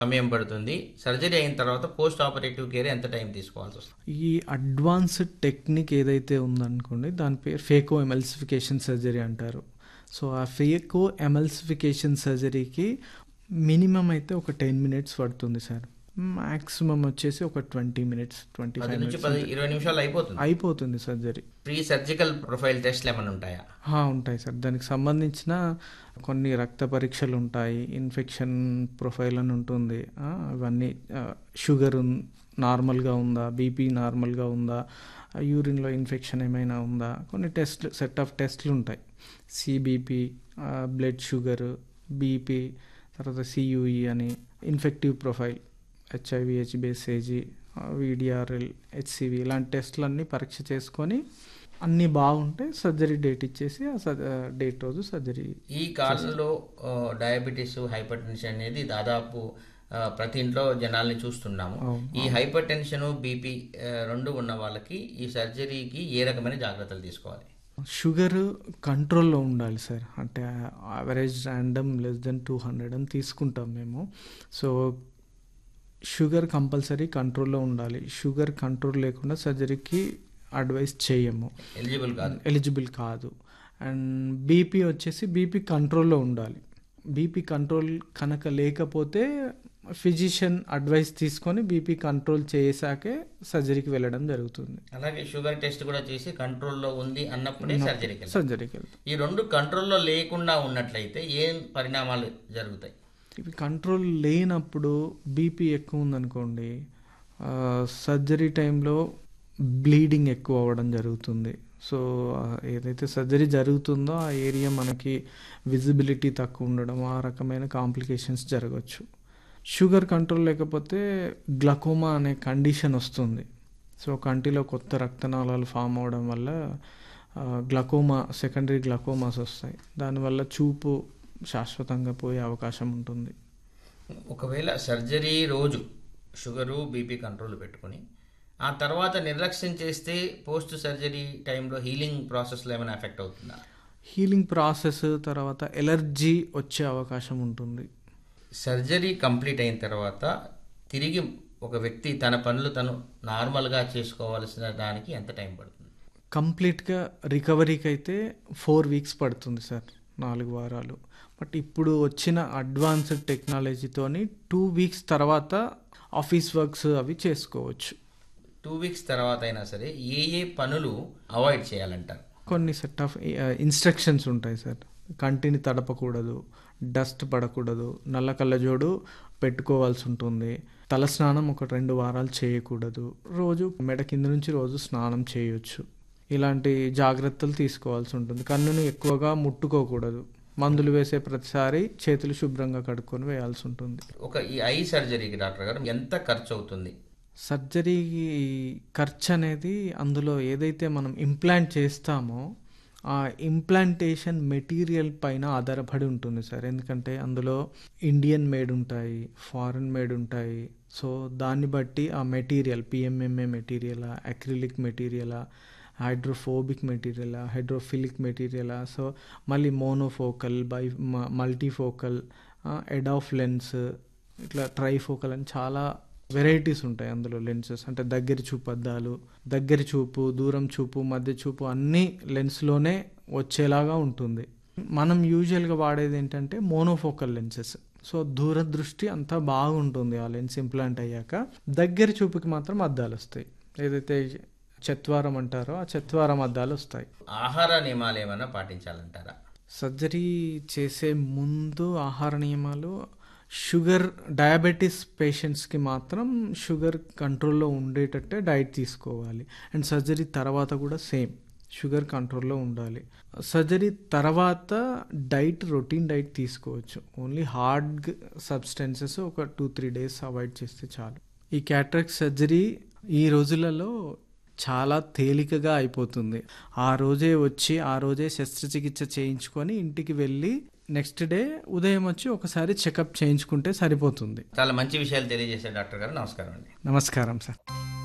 సమయం పడుతుంది సర్జరీ అయిన తర్వాత పోస్ట్ ఆపరేటివ్ కేర్ ఎంత టైం తీసుకోవాల్సి వస్తుంది ఈ అడ్వాన్స్డ్ టెక్నిక్ ఏదైతే ఉందనుకోండి దాని పేరు ఫేకో ఎమల్సిఫికేషన్ సర్జరీ అంటారు సో ఆ ఫేకో ఎమల్సిఫికేషన్ సర్జరీకి మినిమం అయితే ఒక టెన్ మినిట్స్ పడుతుంది సార్ మ్యాక్సిమం వచ్చేసి ఒక ట్వంటీ మినిట్స్ ట్వంటీ పది ఫైవ్ నుంచి పది ఇరవై నిమిషాలు అయిపోతుంది అయిపోతుంది సర్జరీ ప్రీ సర్జికల్ ప్రొఫైల్ టెస్ట్లు ఏమైనా ఉంటాయా హా, ఉంటాయి సార్ దానికి సంబంధించిన కొన్ని రక్త పరీక్షలు ఉంటాయి ఇన్ఫెక్షన్ ప్రొఫైల్ అని ఉంటుంది ఆ, అవన్నీ ఆ, షుగర్ ఉన్- నార్మల్గా ఉందా బీపీ నార్మల్గా ఉందా ఆ, యూరిన్లో ఇన్ఫెక్షన్ ఏమైనా ఉందా కొన్ని టెస్ట్లు సెట్ ఆఫ్ టెస్ట్లు ఉంటాయి సిబిపి బ్లడ్ షుగర్ బీపీ తర్వాత సియుఈ అని ఇన్ఫెక్టివ్ ప్రొఫైల్ హెచ్ఐవి హెచ్బిఎస్ఏజీ విడిఆర్ఎల్ హెచ్సివి ఇలాంటి టెస్టులన్నీ పరీక్ష చేసుకొని అన్నీ బాగుంటే సర్జరీ డేట్ ఇచ్చేసి ఆ సర్- డేట్ రోజు సర్జరీ ఈ కాలంలో ఆ, డయాబెటీస్ హైపర్ టెన్షన్ అనేది దాదాపు ఆ, ప్రతి ఇంట్లో జనాల్ని చూస్తున్నాము అవును, ఈ హైపర్ టెన్షన్ బీపీ రెండు ఉన్న వాళ్ళకి ఈ సర్జరీకి ఏ రకమైన జాగ్రత్తలు తీసుకోవాలి షుగర్ కంట్రోల్లో ఉండాలి సార్ అంటే average random less than two hundred అని తీసుకుంటాం మేము సో షుగర్ కంపల్సరీ కంట్రోల్లో ఉండాలి షుగర్ కంట్రోల్ లేకుండా సర్జరీకి అడ్వైస్ చేయము ఎలిజిబుల్ కాదు ఎలిజిబుల్ కాదు అండ్ బీపీ వచ్చేసి బీపీ కంట్రోల్లో ఉండాలి బీపీ కంట్రోల్ కనుక లేకపోతే ఫిజిషియన్ అడ్వైస్ తీసుకొని బీపీ కంట్రోల్ చేసాకే సర్జరీకి వెళ్ళడం జరుగుతుంది అలాగే షుగర్ టెస్ట్ కూడా చేసి కంట్రోల్లో ఉంది అన్నప్పుడే సర్జరీకి వెళ్ళాలి. సర్జరీకి వెళ్తాం ఈ రెండు కంట్రోల్లో లేకుండా ఉన్నట్లయితే ఏం పరిణామాలు జరుగుతాయి ఇవి కంట్రోల్ లేనప్పుడు బీపీ ఎక్కువ ఉందనుకోండి ఆ, సర్జరీ టైంలో బ్లీడింగ్ ఎక్కువ అవ్వడం జరుగుతుంది సో ఆ, ఏదైతే సర్జరీ జరుగుతుందో ఆ ఏరియా మనకి విజిబిలిటీ తక్కువ ఉండడం ఆ రకమైన కాంప్లికేషన్స్ జరగవచ్చు షుగర్ కంట్రోల్ లేకపోతే గ్లకోమా అనే కండిషన్ వస్తుంది సో కంటిలో కొత్త రక్తనాళాలు ఫామ్ అవడం వల్ల ఆ, గ్లకోమా సెకండరీ గ్లకోమాస్ వస్తాయి దానివల్ల చూపు శాశ్వతంగా పోయే అవకాశం ఉంటుంది ఒకవేళ సర్జరీ రోజు షుగరు బీపీ కంట్రోల్ పెట్టుకొని ఆ తర్వాత నిర్లక్ష్యం చేస్తే పోస్ట్ సర్జరీ టైంలో హీలింగ్ ప్రాసెస్లో ఏమైనా ఎఫెక్ట్ అవుతుందా హీలింగ్ ప్రాసెస్ తర్వాత ఎలర్జీ వచ్చే అవకాశం ఉంటుంది సర్జరీ కంప్లీట్ అయిన తర్వాత తిరిగి ఒక వ్యక్తి తన పనులు తను నార్మల్గా చేసుకోవాల్సిన దానికి ఎంత టైం పడుతుంది కంప్లీట్గా రికవరీకి అయితే ఫోర్ వీక్స్ పడుతుంది సార్ నాలుగు వారాలు బట్ ఇప్పుడు వచ్చిన అడ్వాన్స్డ్ టెక్నాలజీతోని టూ వీక్స్ తర్వాత ఆఫీస్ వర్క్స్ అవి చేసుకోవచ్చు టూ వీక్స్ తర్వాత అయినా సరే ఏ ఏ పనులు అవాయిడ్ చేయాలంటారు కొన్ని సెట్ ఆఫ్ ఇన్స్ట్రక్షన్స్ ఉంటాయి సార్ కంటిని తడపకూడదు డస్ట్ పడకూడదు నల్ల కళ్ళజోడు పెట్టుకోవాల్సి ఉంటుంది తలస్నానం ఒక రెండు వారాలు చేయకూడదు రోజు మెడ కింద నుంచి రోజు స్నానం చేయొచ్చు ఇలాంటి జాగ్రత్తలు తీసుకోవాల్సి ఉంటుంది కన్నును ఎక్కువగా ముట్టుకోకూడదు మందులు వేసే ప్రతిసారి చేతులు శుభ్రంగా కడుక్కొని వేయాల్సి ఉంటుంది ఒక ఈ ఐ సర్జరీకి డాక్టర్ గారు ఎంత ఖర్చు అవుతుంది సర్జరీ ఖర్చు అనేది అందులో ఏదైతే మనం ఇంప్లాంట్ చేస్తామో ఆ ఇంప్లాంటేషన్ మెటీరియల్ పైన ఆధారపడి ఉంటుంది సార్ ఎందుకంటే అందులో ఇండియన్ మేడ్ ఉంటాయి ఫారెన్ మేడ్ ఉంటాయి సో దాన్ని బట్టి ఆ మెటీరియల్ పిఎంఎంఏ మెటీరియలా అక్రిలిక్ మెటీరియలా హైడ్రోఫోబిక్ మెటీరియలా హైడ్రోఫిలిక్ మెటీరియలా సో మళ్ళీ monofocal by multifocal EDOF lens ఇట్లా ట్రైఫోకల్ అని చాలా వెరైటీస్ ఉంటాయి అందులో లెన్సెస్ అంటే దగ్గర చూపు అద్దాలు దగ్గర చూపు దూరం చూపు మధ్య చూపు అన్నీ లెన్స్లోనే వచ్చేలాగా ఉంటుంది మనం యూజువల్గా వాడేది ఏంటంటే మోనోఫోకల్ లెన్సెస్ సో దూరదృష్టి అంతా బాగుంటుంది ఆ లెన్స్ ఇంప్లాంట్ అయ్యాక దగ్గర చూపుకి మాత్రం అద్దాలు వస్తాయి ఏదైతే చత్వారం అంటారో ఆ చత్వారం అద్దాలు వస్తాయి ఆహార నియమాలు ఏమైనా పాటించాలంటారా సర్జరీ చేసే ముందు ఆహార నియమాలు షుగర్ డయాబెటీస్ పేషెంట్స్కి మాత్రం షుగర్ కంట్రోల్లో ఉండేటట్టే డైట్ తీసుకోవాలి అండ్ సర్జరీ తర్వాత కూడా సేమ్ షుగర్ కంట్రోల్లో ఉండాలి సర్జరీ తర్వాత డైట్ రొటీన్ డైట్ తీసుకోవచ్చు ఓన్లీ హార్డ్ సబ్స్టెన్సెస్ ఒక టూ త్రీ డేస్ అవాయిడ్ చేస్తే చాలు ఈ క్యాట్రాక్ట్ సర్జరీ ఈ రోజులలో చాలా తేలికగా అయిపోతుంది ఆ రోజే వచ్చి ఆ రోజే శస్త్రచికిత్స చేయించుకొని ఇంటికి వెళ్ళి నెక్స్ట్ డే ఉదయం వచ్చి ఒకసారి చెకప్ చేయించుకుంటే సరిపోతుంది చాలా మంచి విషయాలు తెలియజేశారు డాక్టర్ గారు నమస్కారం అండి నమస్కారం సార్